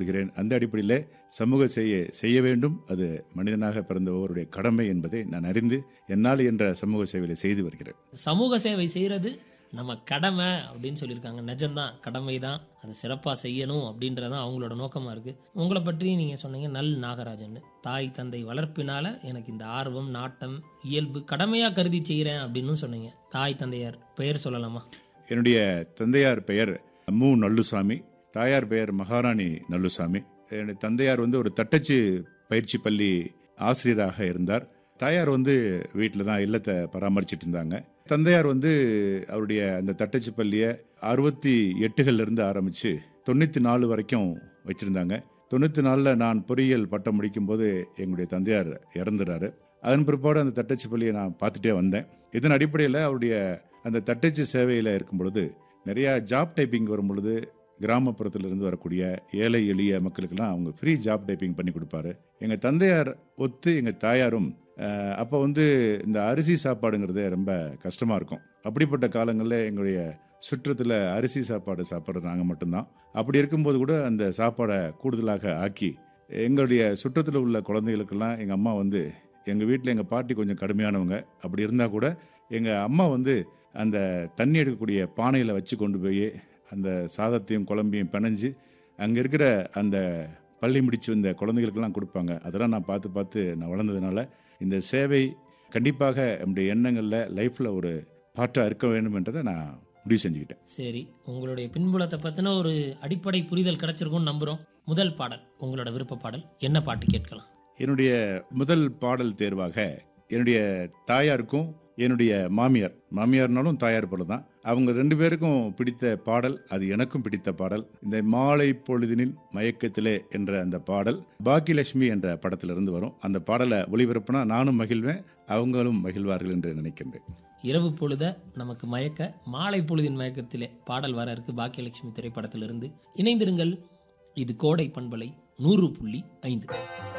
வருகிறேன் அந்த அடிப்படையில் சமூக செய்ய செய்ய வேண்டும் அது மனிதனாக பிறந்த ஒருவருடைய கடமை என்பதை நான் அறிந்து என்னால் என்ற சமூக சேவையை செய்து வருகிறேன் சமூக சேவை செய்கிறது நம்ம கடமை அப்படின்னு சொல்லியிருக்காங்க நிஜம்தான் கடமை தான் அதை சிறப்பாக செய்யணும் அப்படின்றதான் அவங்களோட நோக்கமாக இருக்குது உங்களை பற்றி நீங்கள் சொன்னீங்க நல் நாகராஜன் தாய் தந்தை வளர்ப்பினால எனக்கு இந்த ஆர்வம் நாட்டம் இயல்பு கடமையாக கருதி செய்கிறேன் அப்படின்னு சொன்னீங்க தாய் தந்தையார் பெயர் சொல்லலாமா என்னுடைய தந்தையார் பெயர் மு நல்லுசாமி தாயார் பெயர் மகாராணி நல்லுசாமி என்னுடைய தந்தையார் வந்து ஒரு தட்டச்சு பயிற்சி பள்ளி ஆசிரியராக இருந்தார் தாயார் வந்து வீட்டில் தான் இல்லத்தை பராமரிச்சிட்டு இருந்தாங்க தந்தையார் வந்து அவருடைய அந்த தட்டச்சு பள்ளியை அறுபத்தி எட்டுகள்ல இருந்து ஆரம்பித்து தொண்ணூற்றி நாலு வரைக்கும் வச்சுருந்தாங்க தொண்ணூற்றி நாலில் நான் பொறியியல் பட்டம் முடிக்கும்போது எங்களுடைய தந்தையார் இறந்துறாரு அதன் பிற்பாடு அந்த தட்டச்சு பள்ளியை நான் பார்த்துட்டே வந்தேன் இதன் அடிப்படையில் அவருடைய அந்த தட்டச்சு சேவையில் இருக்கும் பொழுது நிறையா ஜாப் டைப்பிங் வரும் பொழுது கிராமப்புறத்துல இருந்து வரக்கூடிய ஏழை எளிய மக்களுக்கெல்லாம் அவங்க ஃப்ரீ ஜாப் டைப்பிங் பண்ணி கொடுப்பாரு எங்கள் தந்தையார் ஒத்து எங்கள் தாயாரும் அப்போ வந்து இந்த அரிசி சாப்பாடுங்கிறது ரொம்ப கஷ்டமாக இருக்கும் அப்படிப்பட்ட காலங்களில் எங்களுடைய சுற்றத்தில் அரிசி சாப்பாடு சாப்பிட்றது நாங்கள் மட்டும்தான் அப்படி இருக்கும்போது கூட அந்த சாப்பாடை கூடுதலாக ஆக்கி எங்களுடைய சுற்றத்தில் உள்ள குழந்தைகளுக்கெல்லாம் எங்கள் அம்மா வந்து எங்கள் வீட்டில் எங்கள் பாட்டி கொஞ்சம் கடுமையானவங்க அப்படி இருந்தால் கூட எங்கள் அம்மா வந்து அந்த தண்ணி எடுக்கக்கூடிய பானையில் வச்சு கொண்டு போய் அந்த சாதத்தையும் குழம்பையும் பிணைஞ்சு அங்கே இருக்கிற அந்த பள்ளி முடிச்சு வந்த குழந்தைகளுக்கெல்லாம் கொடுப்பாங்க அதெல்லாம் நான் பார்த்து பார்த்து நான் வளர்ந்ததுனால இந்த சேவை கண்டிப்பாக நம்முடைய எண்ணங்களில் லைஃப்பில் ஒரு பாட்டாக இருக்க வேண்டும் என்றதை நான் முடிவு செஞ்சுக்கிட்டேன் சரி உங்களுடைய பின்புலத்தை பற்றின ஒரு அடிப்படை புரிதல் கிடைச்சிருக்கும்னு நம்புகிறோம் முதல் பாடல் உங்களோட விருப்ப பாடல் என்ன பாட்டு கேட்கலாம் என்னுடைய முதல் பாடல் தேர்வாக என்னுடைய தாயாருக்கும் என்னுடைய மாமியார் மாமியார்னாலும் தாயார் போல தான் அவங்க ரெண்டு பேருக்கும் பிடித்த பாடல் அது எனக்கும் பிடித்த பாடல் இந்த மாலை பொழுதினில் மயக்கத்திலே என்ற அந்த பாடல் பாக்கியலட்சுமி என்ற படத்திலிருந்து வரும் அந்த பாடலை ஒளிபரப்புனா நானும் மகிழ்வேன் அவங்களும் மகிழ்வார்கள் என்று நினைக்கின்றேன் இரவு பொழுத நமக்கு மயக்க மாலை பொழுதின் மயக்கத்திலே பாடல் வர இருக்கு பாக்கியலட்சுமி திரைப்படத்திலிருந்து இணைந்திருங்கள் இது கோடை பண்பலை நூறு புள்ளி ஐந்து